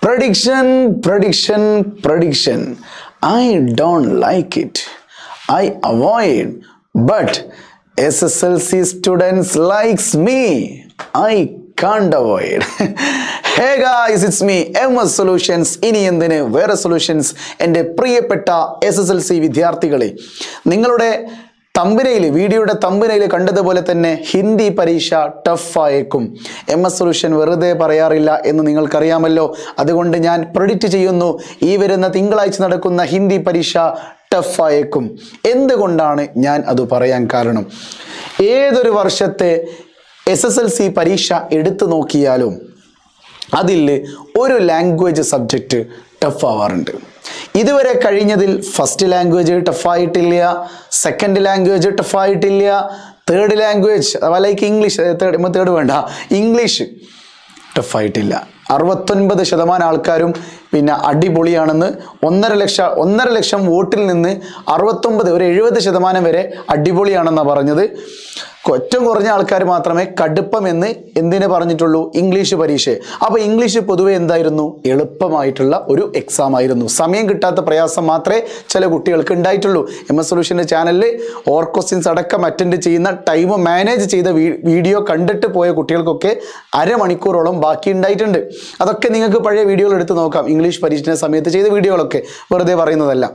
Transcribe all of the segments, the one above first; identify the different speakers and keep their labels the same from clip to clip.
Speaker 1: prediction prediction prediction I don't like it I avoid but S S L C students likes me I can't avoid hey guys it's me M S solutions ഇനി എന്തിന് വേറെ solutions എൻ്റെ പ്രിയപ്പെട്ട S S L C വിദ്യാർത്ഥികളെ നിങ്ങളുടെ തമ്പനയിൽ വീഡിയോയുടെ തമ്പനയിൽ കണ്ടതുപോലെ തന്നെ ഹിന്ദി പരീക്ഷ ടഫ് ആയേക്കും എം എസ് സൊല്യൂഷൻ വെറുതെ പറയാറില്ല എന്ന് നിങ്ങൾക്കറിയാമല്ലോ അതുകൊണ്ട് ഞാൻ പ്രൊഡിക്റ്റ് ചെയ്യുന്നു ഈ വരുന്ന തിങ്കളാഴ്ച നടക്കുന്ന ഹിന്ദി പരീക്ഷ ടഫ് ആയേക്കും എന്തുകൊണ്ടാണ് ഞാൻ അത് പറയാൻ കാരണം ഏതൊരു വർഷത്തെ എസ് എസ് എൽ സി പരീക്ഷ എടുത്തു നോക്കിയാലും അതിൽ ഒരു ലാംഗ്വേജ് സബ്ജക്റ്റ് ടഫ് ആവാറുണ്ട് ഇതുവരെ കഴിഞ്ഞതിൽ ഫസ്റ്റ് ലാംഗ്വേജ് ടഫായിട്ടില്ല സെക്കൻഡ് ലാംഗ്വേജ് ടഫായിട്ടില്ല third language like English third third വേണ്ട ഇംഗ്ലീഷ് ടഫായിട്ടില്ല അറുപത്തൊൻപത് ശതമാനം ആൾക്കാരും പിന്നെ അടിപൊളിയാണെന്ന് ഒന്നര ലക്ഷം ഒന്നര ലക്ഷം വോട്ടിൽ നിന്ന് അറുപത്തൊമ്പത് ഒരു എഴുപത് ശതമാനം വരെ അടിപൊളിയാണെന്നാണ് പറഞ്ഞത് ഏറ്റവും കുറഞ്ഞ ആൾക്കാർ മാത്രമേ കടുപ്പം എന്ന് എന്തിനെ പറഞ്ഞിട്ടുള്ളൂ ഇംഗ്ലീഷ് പരീക്ഷ അപ്പോൾ ഇംഗ്ലീഷ് പൊതുവെ എന്തായിരുന്നു എളുപ്പമായിട്ടുള്ള ഒരു എക്സാം ആയിരുന്നു സമയം കിട്ടാത്ത പ്രയാസം മാത്രമേ ചില കുട്ടികൾക്ക് ഉണ്ടായിട്ടുള്ളൂ എം എസ് സൊല്യൂഷൻ്റെ ചാനലിൽ ഓർ ക്വസ്റ്റ്യൻസ് അടക്കം അറ്റൻഡ് ചെയ്യുന്ന ടൈം മാനേജ് ചെയ്ത വീ- വീഡിയോ കണ്ടിട്ട് പോയ കുട്ടികൾക്കൊക്കെ അരമണിക്കൂറോളം ബാക്കി ഉണ്ടായിട്ടുണ്ട് അതൊക്കെ നിങ്ങൾക്ക് പഴയ വീഡിയോകൾ എടുത്ത് നോക്കാം ഇംഗ്ലീഷ് പരീക്ഷണ സമയത്ത് ചെയ്ത വീഡിയോകളൊക്കെ വെറുതെ പറയുന്നതല്ല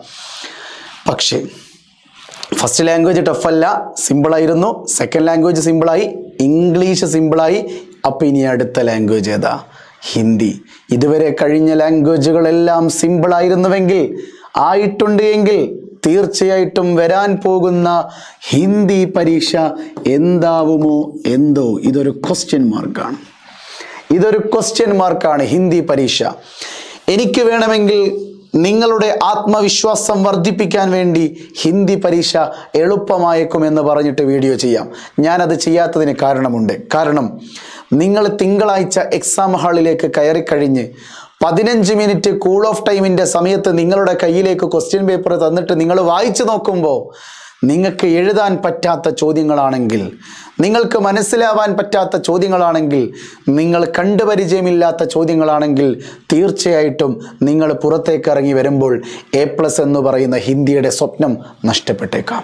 Speaker 1: പക്ഷേ ഫസ്റ്റ് ലാംഗ്വേജ് ടഫല്ല സിമ്പിളായിരുന്നു സെക്കൻഡ് ലാംഗ്വേജ് സിമ്പിളായി ഇംഗ്ലീഷ് സിമ്പിളായി അപ്പം ഇനി അടുത്ത ലാംഗ്വേജ് ഏതാ ഹിന്ദി ഇതുവരെ കഴിഞ്ഞ ലാംഗ്വേജുകളെല്ലാം സിമ്പിളായിരുന്നുവെങ്കിൽ ആയിട്ടുണ്ട് എങ്കിൽ തീർച്ചയായിട്ടും വരാൻ പോകുന്ന ഹിന്ദി പരീക്ഷ എന്താവുമോ എന്തോ ഇതൊരു ക്വസ്റ്റ്യൻ മാർക്കാണ് ഇതൊരു ക്വസ്റ്റ്യൻ മാർക്കാണ് ഹിന്ദി പരീക്ഷ എനിക്ക് വേണമെങ്കിൽ നിങ്ങളുടെ ആത്മവിശ്വാസം വർദ്ധിപ്പിക്കാൻ വേണ്ടി ഹിന്ദി പരീക്ഷ എളുപ്പമായേക്കുമെന്ന് പറഞ്ഞിട്ട് വീഡിയോ ചെയ്യാം ഞാനത് ചെയ്യാത്തതിന് കാരണമുണ്ട് കാരണം നിങ്ങൾ തിങ്കളാഴ്ച എക്സാം ഹാളിലേക്ക് കയറിക്കഴിഞ്ഞ് പതിനഞ്ച് മിനിറ്റ് കൂൾ ഓഫ് ടൈമിൻ്റെ സമയത്ത് നിങ്ങളുടെ കയ്യിലേക്ക് ക്വസ്റ്റ്യൻ പേപ്പർ തന്നിട്ട് നിങ്ങൾ വായിച്ചു നോക്കുമ്പോൾ നിങ്ങൾക്ക് എഴുതാൻ പറ്റാത്ത ചോദ്യങ്ങളാണെങ്കിൽ നിങ്ങൾക്ക് മനസ്സിലാവാൻ പറ്റാത്ത ചോദ്യങ്ങളാണെങ്കിൽ നിങ്ങൾ കണ്ടുപരിചയമില്ലാത്ത ചോദ്യങ്ങളാണെങ്കിൽ തീർച്ചയായിട്ടും നിങ്ങൾ പുറത്തേക്ക് ഇറങ്ങി വരുമ്പോൾ എ പ്ലസ് എന്ന് പറയുന്ന ഹിന്ദിയുടെ സ്വപ്നം നഷ്ടപ്പെട്ടേക്കാം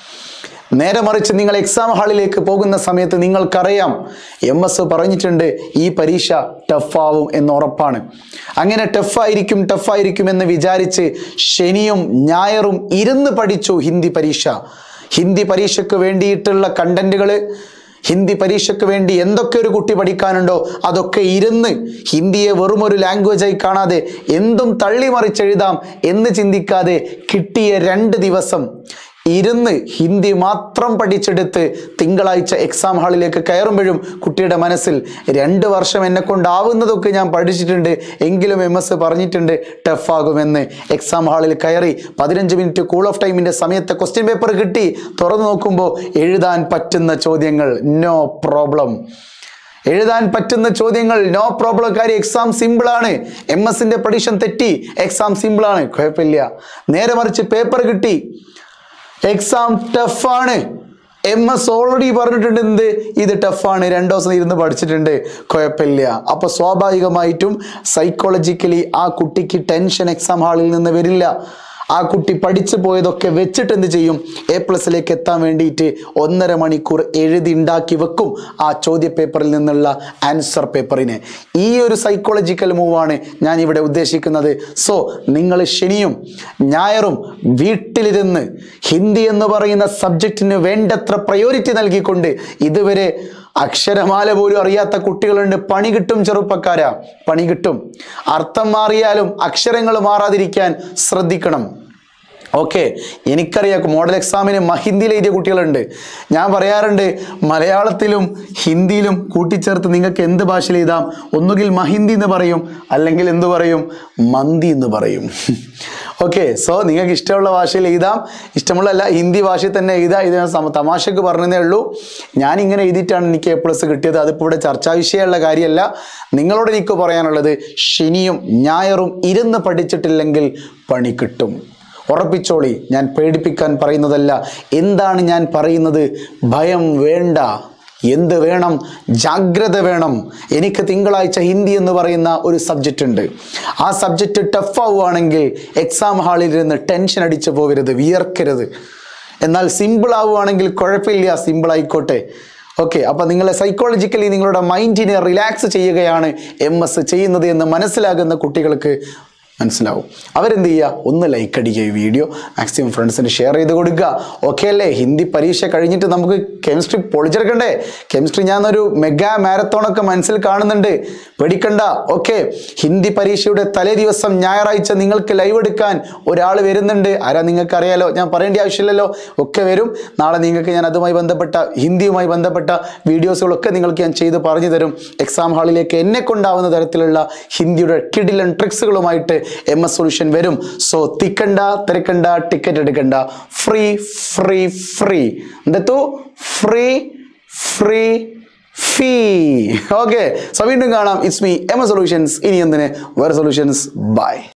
Speaker 1: നേരെ മറിച്ച് നിങ്ങൾ എക്സാം ഹാളിലേക്ക് പോകുന്ന സമയത്ത് നിങ്ങൾക്കറിയാം എം എസ് പറഞ്ഞിട്ടുണ്ട് ഈ പരീക്ഷ ടഫാവും എന്ന് ഉറപ്പാണ് അങ്ങനെ ടഫായിരിക്കും ടഫായിരിക്കും എന്ന് വിചാരിച്ച് ശനിയും ഞായറും ഇരുന്ന് പഠിച്ചു ഹിന്ദി പരീക്ഷ ഹിന്ദി പരീക്ഷയ്ക്ക് വേണ്ടിയിട്ടുള്ള കണ്ടന്റുകൾ ഹിന്ദി പരീക്ഷയ്ക്ക് വേണ്ടി എന്തൊക്കെ ഒരു കുട്ടി പഠിക്കാനുണ്ടോ അതൊക്കെ ഇരുന്ന് ഹിന്ദിയെ വെറും ഒരു ലാംഗ്വേജായി കാണാതെ എന്തും തള്ളി മറിച്ചെഴുതാം എന്ന് ചിന്തിക്കാതെ കിട്ടിയ രണ്ട് ദിവസം ഇരുന്ന് ഹിന്ദി മാത്രം പഠിച്ചെടുത്ത് തിങ്കളാഴ്ച എക്സാം ഹാളിലേക്ക് കയറുമ്പോഴും കുട്ടിയുടെ മനസ്സിൽ രണ്ട് വർഷം എന്നെ കൊണ്ടാവുന്നതൊക്കെ ഞാൻ പഠിച്ചിട്ടുണ്ട് എങ്കിലും എം എസ് പറഞ്ഞിട്ടുണ്ട് ടഫാകുമെന്ന് എക്സാം ഹാളിൽ കയറി പതിനഞ്ച് മിനിറ്റ് കൂൾ ഓഫ് ടൈമിൻ്റെ സമയത്തെ ക്വസ്റ്റ്യൻ പേപ്പർ കിട്ടി തുറന്നു നോക്കുമ്പോൾ എഴുതാൻ പറ്റുന്ന ചോദ്യങ്ങൾ നോ പ്രോബ്ലം എഴുതാൻ പറ്റുന്ന ചോദ്യങ്ങൾ നോ പ്രോബ്ലം കാര്യം എക്സാം സിമ്പിളാണ് എം എസിൻ്റെ പ്രഡിഷൻ തെറ്റി എക്സാം സിമ്പിളാണ് കുഴപ്പമില്ല നേരെ മറിച്ച് പേപ്പർ കിട്ടി എക്സാം ടഫാണ് എം എസ് ഓൾറെഡി പറഞ്ഞിട്ടുണ്ട് എന്ത് ഇത് ടഫാണ് രണ്ടു ദിവസം ഇരുന്ന് പഠിച്ചിട്ടുണ്ട് കുഴപ്പമില്ല അപ്പോൾ സ്വാഭാവികമായിട്ടും സൈക്കോളജിക്കലി ആ കുട്ടിക്ക് ടെൻഷൻ എക്സാം ഹാളിൽ നിന്ന് വരില്ല ആ കുട്ടി പഠിച്ചു പോയതൊക്കെ വെച്ചിട്ട് എന്ത് ചെയ്യും എ പ്ലസിലേക്ക് എത്താൻ വേണ്ടിയിട്ട് ഒന്നര മണിക്കൂർ എഴുതി ഉണ്ടാക്കി വെക്കും ആ ചോദ്യ പേപ്പറിൽ നിന്നുള്ള ആൻസർ പേപ്പറിനെ ഈ ഒരു സൈക്കോളജിക്കൽ മൂവാണ് ഞാൻ ഇവിടെ ഉദ്ദേശിക്കുന്നത് സോ നിങ്ങൾ ശനിയും ഞായറും വീട്ടിലിരുന്ന് ഹിന്ദി എന്ന് പറയുന്ന സബ്ജക്റ്റിന് വേണ്ടത്ര പ്രയോറിറ്റി നൽകിക്കൊണ്ട് ഇതുവരെ അക്ഷരമാല പോലും അറിയാത്ത കുട്ടികളുണ്ട് പണി കിട്ടും ചെറുപ്പക്കാരാ പണി കിട്ടും അർത്ഥം മാറിയാലും അക്ഷരങ്ങൾ മാറാതിരിക്കാൻ ശ്രദ്ധിക്കണം ഓക്കെ എനിക്കറിയാം മോഡൽ എക്സാമിന് മഹിന്ദിയിൽ എഴുതിയ കുട്ടികളുണ്ട് ഞാൻ പറയാറുണ്ട് മലയാളത്തിലും ഹിന്ദിയിലും കൂട്ടിച്ചേർത്ത് നിങ്ങൾക്ക് എന്ത് ഭാഷയിൽ എഴുതാം ഒന്നുകിൽ മഹിന്ദി എന്ന് പറയും അല്ലെങ്കിൽ എന്ത് പറയും മന്തി എന്ന് പറയും ഓക്കെ സോ നിങ്ങൾക്ക് ഇഷ്ടമുള്ള ഭാഷയിൽ എഴുതാം ഇഷ്ടമുള്ളല്ല ഹിന്ദി ഭാഷയിൽ തന്നെ എഴുതാം ഇത് ഞാൻ സമ- തമാശക്ക് പറഞ്ഞതേ ഉള്ളൂ ഞാൻ ഇങ്ങനെ എഴുതിയിട്ടാണ് എനിക്ക് എ പ്ലസ് കിട്ടിയത് അതിപ്പോൾ ഇവിടെ ചർച്ചാ വിഷയമുള്ള കാര്യമല്ല നിങ്ങളോട് എനിക്ക് പറയാനുള്ളത് ശനിയും ഞായറും ഇരുന്ന് പഠിച്ചിട്ടില്ലെങ്കിൽ പണി കിട്ടും ഉറപ്പിച്ചോളി ഞാൻ പേടിപ്പിക്കാൻ പറയുന്നതല്ല എന്താണ് ഞാൻ പറയുന്നത് ഭയം വേണ്ട എന്ത് വേണം ജാഗ്രത വേണം എനിക്ക് തിങ്കളാഴ്ച ഹിന്ദി എന്ന് പറയുന്ന ഒരു സബ്ജക്റ്റ് ഉണ്ട് ആ സബ്ജക്റ്റ് ടഫ് ആവുകയാണെങ്കിൽ എക്സാം ഹാളിൽ ഇരുന്ന് ടെൻഷൻ അടിച്ചു പോകരുത് വിയർക്കരുത് എന്നാൽ സിമ്പിൾ ആവുകയാണെങ്കിൽ കുഴപ്പമില്ല സിമ്പിൾ ആയിക്കോട്ടെ ഓക്കെ അപ്പോൾ നിങ്ങളെ സൈക്കോളജിക്കലി നിങ്ങളുടെ മൈൻഡിനെ റിലാക്സ് ചെയ്യുകയാണ് എം എസ് ചെയ്യുന്നത് എന്ന് മനസ്സിലാകുന്ന കുട്ടികൾക്ക് മനസ്സിലാവും അവരെന്ത് ചെയ്യുക ഒന്ന് ലൈക്ക് അടിക്കുക ഈ വീഡിയോ മാക്സിമം ഫ്രണ്ട്സിന് ഷെയർ ചെയ്ത് കൊടുക്കുക ഓക്കെ അല്ലേ ഹിന്ദി പരീക്ഷ കഴിഞ്ഞിട്ട് നമുക്ക് കെമിസ്ട്രി പൊളിച്ചെടുക്കണ്ടേ കെമിസ്ട്രി ഞാനൊരു മെഗാ മാരത്തോണൊക്കെ മനസ്സിൽ കാണുന്നുണ്ട് പേടിക്കണ്ട ഓക്കെ ഹിന്ദി പരീക്ഷയുടെ തലേ ദിവസം ഞായറാഴ്ച നിങ്ങൾക്ക് ലൈവ് എടുക്കാൻ ഒരാൾ വരുന്നുണ്ട് ആരാ നിങ്ങൾക്ക് അറിയാലോ ഞാൻ പറയേണ്ട ആവശ്യമില്ലല്ലോ ഒക്കെ വരും നാളെ നിങ്ങൾക്ക് ഞാൻ അതുമായി ബന്ധപ്പെട്ട ഹിന്ദിയുമായി ബന്ധപ്പെട്ട വീഡിയോസുകളൊക്കെ നിങ്ങൾക്ക് ഞാൻ ചെയ്ത് പറഞ്ഞു തരും എക്സാം ഹാളിലേക്ക് എന്നെ കൊണ്ടാവുന്ന തരത്തിലുള്ള ഹിന്ദിയുടെ കിഡിലൻ ട്രിക്സുകളുമായിട്ട് എം എസ് സൊല്യൂഷൻ വരും സോ തിക്കണ്ട തിരക്കണ്ട ടിക്കറ്റ് എടുക്കണ്ട ഫ്രീ ഫ്രീ ഫ്രീ എന്തെത്തു free free fee okay so വീണ്ടും കാണാം it's me M S solutions ഇനി എന്തിന് വേറെ സൊല്യൂഷൻസ് ബൈ